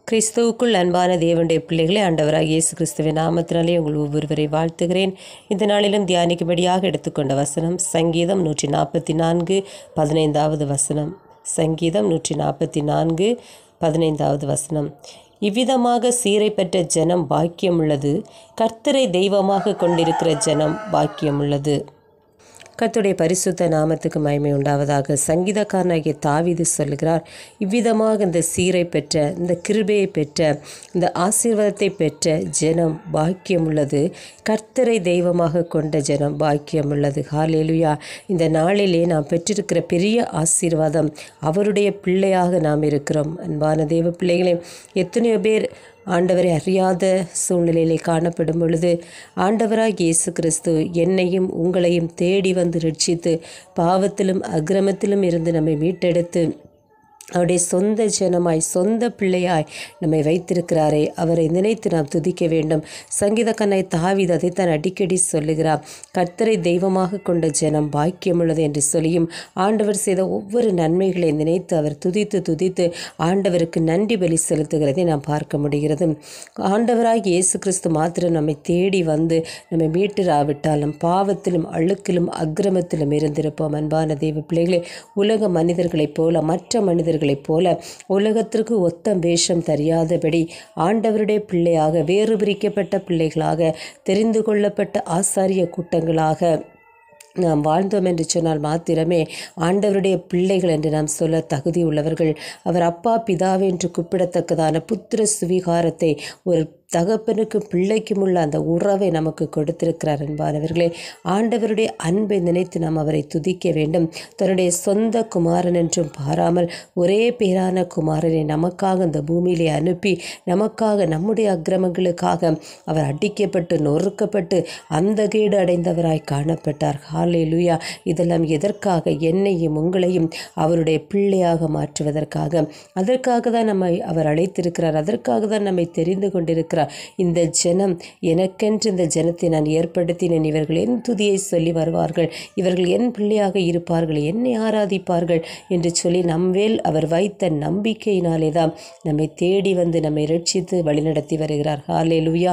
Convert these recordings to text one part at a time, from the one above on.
கிறிஸ்துவுக்குள் அன்பான தேவனுடைய பிள்ளைகளை ஆண்டவராக இயேசு கிறிஸ்துவின் நாமத்தினாலே உங்கள் ஒவ்வொருவரை வாழ்த்துகிறேன் இந்த நாளிலும் தியானிக்கும்படியாக எடுத்துக்கொண்ட வசனம் சங்கீதம் நூற்றி நாற்பத்தி நான்கு பதினைந்தாவது வசனம் சங்கீதம் நூற்றி நாற்பத்தி நான்கு பதினைந்தாவது வசனம் இவ்விதமாக சீரை பெற்ற ஜனம் பாக்கியமுள்ளது கர்த்தரை தெய்வமாக கொண்டிருக்கிற ஜனம் பாக்கியமுள்ளது கர்த்தருடைய பரிசுத்த நாமத்துக்கு மகிமை உண்டாவதாக சங்கீதக்காரனாகிய தாவீது சொல்லுகிறார் இவ்விதமாக இந்த சீரை பெற்ற இந்த கிருபையை பெற்ற இந்த ஆசீர்வாதத்தை பெற்ற ஜனம் பாக்கியமுள்ளது கர்த்தரை தெய்வமாக கொண்ட ஜனம் பாக்கியமுள்ளது ஹாலேலுயா இந்த நாளிலே நாம் பெற்றிருக்கிற பெரிய ஆசீர்வாதம் அவருடைய பிள்ளையாக நாம் இருக்கிறோம் அன்பான தெய்வ பிள்ளைகளே எத்தனையோ பேர் ஆண்டவரை அறியாத சூழ்நிலையிலே காணப்படும் பொழுது ஆண்டவராக இயேசு கிறிஸ்து என்னையும் உங்களையும் தேடி வந்து ரட்சித்து பாவத்திலும் அக்கிரமத்திலும் இருந்து நம்மை மீட்டெடுத்து அவருடைய சொந்த ஜனமாய் சொந்த பிள்ளையாய் நம்மை வைத்திருக்கிறாரே அவரை நினைத்து நாம் துதிக்க வேண்டும் சங்கீதக்கண்ணை தாவிது அதைத்தான் அடிக்கடி சொல்லுகிறார் கர்த்தரை தெய்வமாக கொண்ட ஜனம் பாக்கியமுள்ளது என்று சொல்லியும் ஆண்டவர் செய்த ஒவ்வொரு நன்மைகளை நினைத்து அவர் துதித்து துதித்து ஆண்டவருக்கு நன்றி பலி செலுத்துகிறதை நாம் பார்க்க முடிகிறது ஆண்டவராக இயேசு கிறிஸ்து மாத்திரம் நம்மை தேடி வந்து நம்மை மீட்டுராவிட்டாலும் பாவத்திலும் அழுக்கிலும் அக்கிரமத்திலும் இருந்திருப்போம் அன்பான தெய்வ பிள்ளைகளே உலக மனிதர்களைப் போல மற்ற மனிதர்கள் மனிதர்களைப் போல உலகத்திற்கு ஒத்த வேஷம் தெரியாதபடி ஆண்டவருடைய பிள்ளையாக வேறு பிரிக்கப்பட்ட பிள்ளைகளாக தெரிந்து கொள்ளப்பட்ட ஆசாரிய கூட்டங்களாக நாம் வாழ்ந்தோம் என்று சொன்னால் மாத்திரமே ஆண்டவருடைய பிள்ளைகள் என்று நாம் சொல்ல தகுதி உள்ளவர்கள் அவர் அப்பா பிதாவே என்று கூப்பிடத்தக்கதான புத்திர சுவிகாரத்தை ஒரு தகப்பனுக்கு பிள்ளைக்கும் உள்ள அந்த உறவை நமக்கு கொடுத்திருக்கிறார் என்பானவர்களே ஆண்டவருடைய அன்பை நினைத்து நாம் அவரை துதிக்க வேண்டும் தன்னுடைய சொந்த குமாரன் என்றும் பாராமல் ஒரே பேரான குமாரனை நமக்காக இந்த பூமியிலே அனுப்பி நமக்காக நம்முடைய அக்கிரமங்களுக்காக அவர் அடிக்கப்பட்டு நொறுக்கப்பட்டு அந்த கேடு அடைந்தவராய் காணப்பட்டார் ஹாலே லூயா இதெல்லாம் எதற்காக என்னையும் உங்களையும் அவருடைய பிள்ளையாக மாற்றுவதற்காக அதற்காக தான் நம்மை அவர் அழைத்திருக்கிறார் அதற்காக தான் நம்மை தெரிந்து கொண்டிருக்கிறார் இருக்கிறார் இந்த ஜனம் எனக்கென்று இந்த ஜனத்தை நான் ஏற்படுத்தினேன் இவர்கள் என் துதியை சொல்லி வருவார்கள் இவர்கள் என் பிள்ளையாக இருப்பார்கள் என்னை ஆராதிப்பார்கள் என்று சொல்லி நம்மேல் அவர் வைத்த நம்பிக்கையினாலே தான் நம்மை தேடி வந்து நம்மை ரட்சித்து வழிநடத்தி வருகிறார் ஹாலே லுயா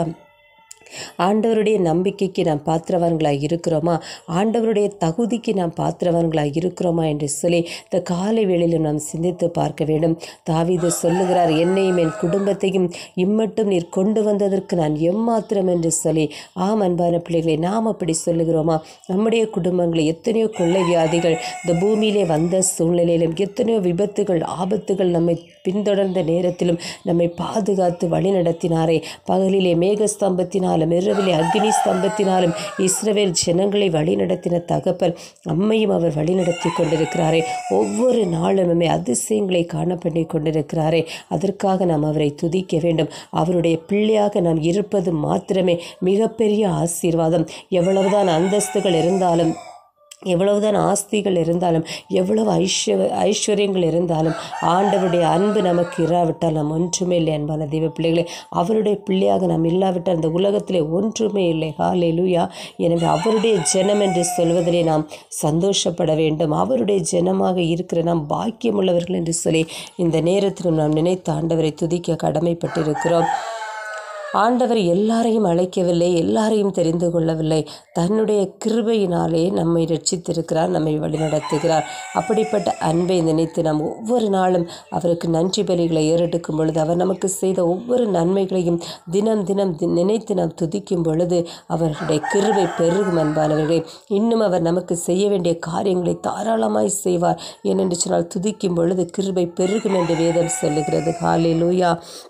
ஆண்டவருடைய நம்பிக்கைக்கு நாம் பாத்திரவான்களாக இருக்கிறோமா ஆண்டவருடைய தகுதிக்கு நாம் பாத்திரவான்களாக இருக்கிறோமா என்று சொல்லி இந்த காலை வேளையிலும் நாம் சிந்தித்து பார்க்க வேண்டும் தாவிது சொல்லுகிறார் என்னையும் என் குடும்பத்தையும் இம்மட்டும் நீர் கொண்டு வந்ததற்கு நான் எம்மாத்திரம் என்று சொல்லி ஆம் அன்பான பிள்ளைகளை நாம் அப்படி சொல்லுகிறோமா நம்முடைய குடும்பங்களை எத்தனையோ கொள்ளை வியாதிகள் இந்த பூமியிலே வந்த சூழ்நிலையிலும் எத்தனையோ விபத்துகள் ஆபத்துகள் நம்மை பின்தொடர்ந்த நேரத்திலும் நம்மை பாதுகாத்து வழி நடத்தினாரே பகலிலே மேகஸ்தம்பத்தினாலும் இரவிலே அக்னி ஸ்தம்பத்தினாலும் இஸ்ரவேல் ஜனங்களை வழிநடத்தின தகப்பன் அம்மையும் அவர் வழிநடத்தி கொண்டிருக்கிறாரே ஒவ்வொரு நாளும் நம்மை அதிசயங்களை காண பண்ணி கொண்டிருக்கிறாரே அதற்காக நாம் அவரை துதிக்க வேண்டும் அவருடைய பிள்ளையாக நாம் இருப்பது மாத்திரமே மிகப்பெரிய ஆசீர்வாதம் எவ்வளவுதான் அந்தஸ்துகள் இருந்தாலும் எவ்வளவுதான் ஆஸ்திகள் இருந்தாலும் எவ்வளவு ஐஸ்வ ஐஸ்வர்யங்கள் இருந்தாலும் ஆண்டவருடைய அன்பு நமக்கு இராவிட்டால் நாம் ஒன்றுமே இல்லை அன்பான தெய்வ பிள்ளைகளே அவருடைய பிள்ளையாக நாம் இல்லாவிட்டால் இந்த உலகத்திலே ஒன்றுமே இல்லை ஹாலே லூயா எனவே அவருடைய ஜனம் என்று சொல்வதிலே நாம் சந்தோஷப்பட வேண்டும் அவருடைய ஜனமாக இருக்கிற நாம் பாக்கியம் உள்ளவர்கள் என்று சொல்லி இந்த நேரத்திலும் நாம் நினைத்து ஆண்டவரை துதிக்க கடமைப்பட்டிருக்கிறோம் ஆண்டவர் எல்லாரையும் அழைக்கவில்லை எல்லாரையும் தெரிந்து கொள்ளவில்லை தன்னுடைய கிருபையினாலே நம்மை ரட்சித்திருக்கிறார் நம்மை வழிநடத்துகிறார் அப்படிப்பட்ட அன்பை நினைத்து நாம் ஒவ்வொரு நாளும் அவருக்கு நன்றி பலிகளை ஏறெடுக்கும் பொழுது அவர் நமக்கு செய்த ஒவ்வொரு நன்மைகளையும் தினம் தினம் நினைத்து நாம் துதிக்கும் பொழுது அவருடைய கிருபை பெருகும் அன்பானவர்களே இன்னும் அவர் நமக்கு செய்ய வேண்டிய காரியங்களை தாராளமாய் செய்வார் ஏனென்று சொன்னால் துதிக்கும் பொழுது கிருபை பெருகும் என்று வேதம் சொல்லுகிறது காலை லூயா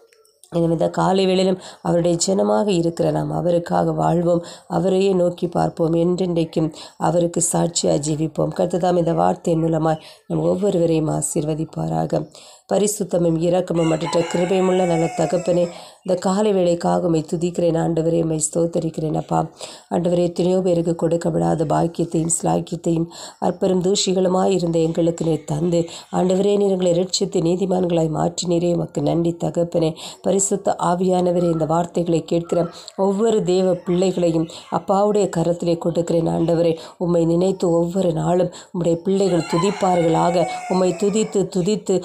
எனவே இந்த காலை வேளையிலும் அவருடைய ஜனமாக இருக்கிற நாம் அவருக்காக வாழ்வோம் அவரையே நோக்கி பார்ப்போம் என்றென்றைக்கும் அவருக்கு சாட்சியாக ஜீவிப்போம் கருத்துதாம் இந்த வார்த்தையின் மூலமாய் நம் ஒவ்வொருவரையும் ஆசீர்வதிப்பாராக பரிசுத்தமும் இரக்கமும் மற்ற கிருபையுமுள்ள நல்ல தகப்பனே இந்த காலை வேலைக்காக உம்மை துதிக்கிறேன் ஆண்டவரே உம்மை ஸ்தோத்தரிக்கிறேன் அப்பா ஆண்டவரே எத்தனையோ பேருக்கு கொடுக்கப்படாத பாக்கியத்தையும் ஸ்லாக்கியத்தையும் அற்பரும் தூஷிகளுமாய் இருந்த எங்களுக்கு நீர் தந்து ஆண்டவரே நீர் எங்களை ரட்சித்து நீதிமான்களாய் மாற்றினீரே உமக்கு நன்றி தகப்பனே பரிசுத்த ஆவியானவரே இந்த வார்த்தைகளை கேட்கிற ஒவ்வொரு தேவ பிள்ளைகளையும் அப்பாவுடைய கரத்திலே கொடுக்கிறேன் ஆண்டவரே உம்மை நினைத்து ஒவ்வொரு நாளும் உம்முடைய பிள்ளைகள் துதிப்பார்களாக உம்மை துதித்து துதித்து உம்முடைய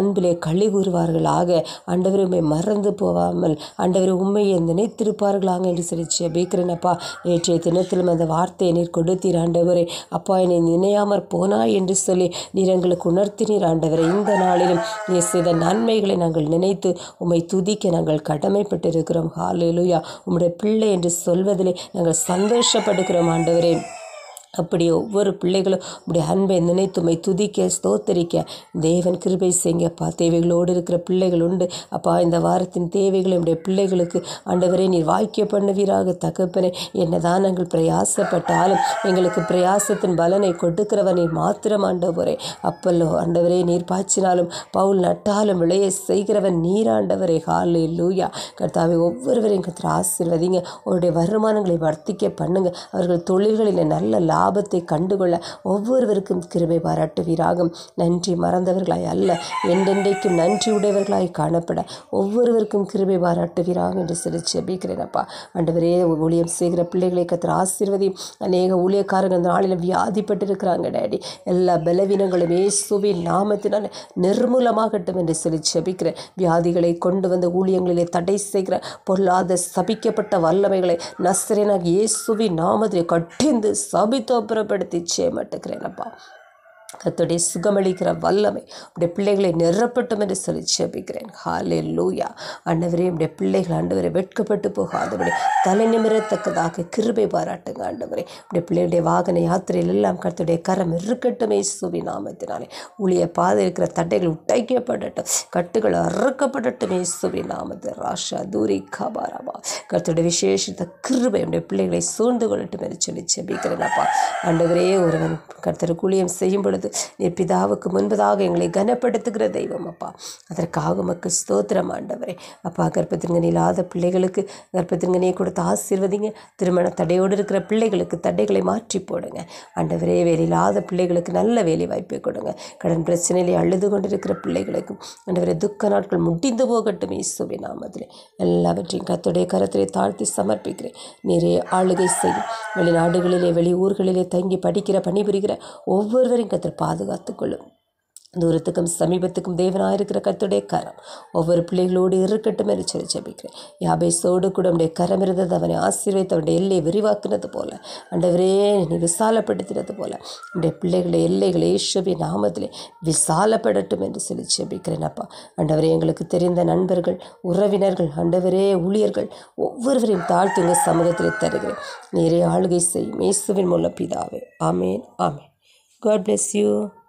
அன்பிலே களி கூறுவார்களாக ஆண்டவரை உண்மை மறந்து போகாமல் ஆண்டவரை உண்மையை நினைத்திருப்பார்களாக என்று சொல்லி ஜெபிக்கிறேனப்பா நேற்றைய தினத்திலும் அந்த வார்த்தையை நீர் கொடுத்தீர் ஆண்டவரே அப்பா என்னை நினையாமற் போனாய் என்று சொல்லி நீர் எங்களுக்கு உணர்த்தினீர் ஆண்டவரை இந்த நாளிலும் நீர் செய்த நன்மைகளை நாங்கள் நினைத்து உம்மை துதிக்க நாங்கள் கடமைப்பட்டிருக்கிறோம் ஹாலேலுயா உம்முடைய பிள்ளை என்று சொல்வதிலே நாங்கள் சந்தோஷப்படுகிறோம் ஆண்டவரே அப்படி ஒவ்வொரு பிள்ளைகளும் உடைய அன்பை நினைத்துமை துதிக்க ஸ்தோத்தரிக்க தேவன் கிருபை செய்யுங்கப்பா தேவைகளோடு இருக்கிற பிள்ளைகள் உண்டு அப்பா இந்த வாரத்தின் தேவைகளை உடைய பிள்ளைகளுக்கு ஆண்டவரே நீர் வாய்க்க பண்ணுவீராக தகப்பனே என்னதான் நாங்கள் பிரயாசப்பட்டாலும் எங்களுக்கு பிரயாசத்தின் பலனை கொடுக்கிறவர் நீர் மாத்திரம் ஆண்டவரே அப்பல்லோ ஆண்டவரே நீர் பாய்ச்சினாலும் பவுல் நட்டாலும் விளைய செய்கிறவன் நீராண்டவரே ஹாலே லூயா கர்த்தாவை ஒவ்வொருவரையும் கத்திர ஆசீர்வதிங்க உங்களுடைய வருமானங்களை வர்த்திக்க பண்ணுங்க அவர்கள் தொழில்களில் நல்ல லாபத்தை கண்டுகொள்ள ஒவ்வொருவருக்கும் கிருபை பாராட்டுவீராகும் நன்றி மறந்தவர்களாய் அல்ல என்றென்றைக்கும் நன்றி உடையவர்களாய் காணப்பட ஒவ்வொருவருக்கும் கிருபை பாராட்டுவீராகும் என்று சொல்லி ஜெபிக்கிறேனப்பா ஆண்டவரே ஊழியம் செய்கிற பிள்ளைகளை கத்திர ஆசீர்வதி அநேக ஊழியக்காரங்க அந்த நாளில் வியாதிப்பட்டிருக்கிறாங்க டேடி எல்லா பலவீனங்களும் இயேசுவின் நாமத்தினால் நிர்மூலமாகட்டும் என்று சொல்லி ஜெபிக்கிறேன் வியாதிகளை கொண்டு வந்த ஊழியங்களிலே தடை செய்கிற பொல்லாத சபிக்கப்பட்ட வல்லமைகளை நஸ்ரேனாக இயேசுவின் நாமத்தில் கட்டிந்து சபித்தோப்புறப்படுத்தி சேமட்டுக்கிறேனப்பா கத்துடைய சுகமளிக்கிற வல்லமை உடைய பிள்ளைகளை நிரப்பட்டும் என்று சொல்லி ஜெபிக்கிறேன் ஹாலே லூயா ஆண்டவரே உடைய பிள்ளைகள் ஆண்டவரை வெட்கப்பட்டு போகாதபடி தலை நிமிரத்தக்கதாக கிருபை பாராட்டுங்க ஆண்டவரே உடைய பிள்ளைகளுடைய வாகன யாத்திரையில் எல்லாம் கர்த்தருடைய கரம் இருக்கட்டுமே சுவி நாமத்தினாலே ஊழிய பாதை இருக்கிற தட்டைகள் உடைக்கப்படட்டும் கட்டுகள் அறுக்கப்படட்டுமே சுவி நாமத்து ராஷா தூரி கபாராபா கர்த்தருடைய விசேஷத்த கிருபை உடைய பிள்ளைகளை சூழ்ந்து கொள்ளட்டும் என்று சொல்லி ஜெபிக்கிறேனப்பா ஆண்டவரே ஒருவன் கர்த்தருக்கு ஊழியம் செய்யும் பொழுது நீர் பிதாவுக்கு முன்பதாக எங்களை கனப்படுத்துகிற தெய்வம் அப்பா அதற்காக உமக்கு ஸ்தோத்திரம் ஆண்டவரே அப்பா கர்ப்பத்தின்கனி இல்லாத பிள்ளைகளுக்கு கர்ப்பத்தின்கனியை கொடுத்து ஆசீர்வதிங்க திருமண தடையோடு இருக்கிற பிள்ளைகளுக்கு தடைகளை மாற்றி போடுங்க ஆண்டவரே வேலையில்லாத பிள்ளைகளுக்கு நல்ல வேலை வாய்ப்பை கொடுங்க கடன் பிரச்சனையிலே அழுது கொண்டிருக்கிற பிள்ளைகளுக்கும் ஆண்டவரே துக்க நாட்கள் முடிந்து போகட்டும் இயேசுவின் நாமத்திலே எல்லாவற்றையும் கத்துடைய கரத்திலே தாழ்த்தி சமர்ப்பிக்கிறேன் நீரே ஆளுகை செய்யும் வெளிநாடுகளிலே வெளி ஊர்களிலே தங்கி படிக்கிற பணிபுரிகிற ஒவ்வொருவரையும் கத்தர் பாதுகாத்துக் கொள்ளும் தூரத்துக்கும் சமீபத்துக்கும் தேவனாயிருக்கிற கத்துடைய கரம் ஒவ்வொரு பிள்ளைகளோடு இருக்கட்டும் என்று சொல்லி ஜெபிக்கிறேன் யாபேசோடு கூட உடைய கரம் இருந்தது அவனை ஆசீர்வைத்து அவனுடைய எல்லையை விரிவாக்குனது போல ஆண்டவரே நீ விசாலப்படுத்தினது போல உடைய பிள்ளைகளை எல்லைகளை இயேசுவி நாமத்திலே விசாலப்படட்டும் என்று சொல்லி ஜெபிக்கிறேன் அப்பா ஆண்டவரே எங்களுக்கு தெரிந்த நண்பர்கள் உறவினர்கள் ஆண்டவரே ஊழியர்கள் ஒவ்வொருவரையும் தாழ்த்தி உங்கள் சமூகத்திலே தருகிறேன் நீரே ஆளுகை செய்யும் இயேசுவின் மூலம் பிதாவே ஆமேன் ஆமேன் காட் bless you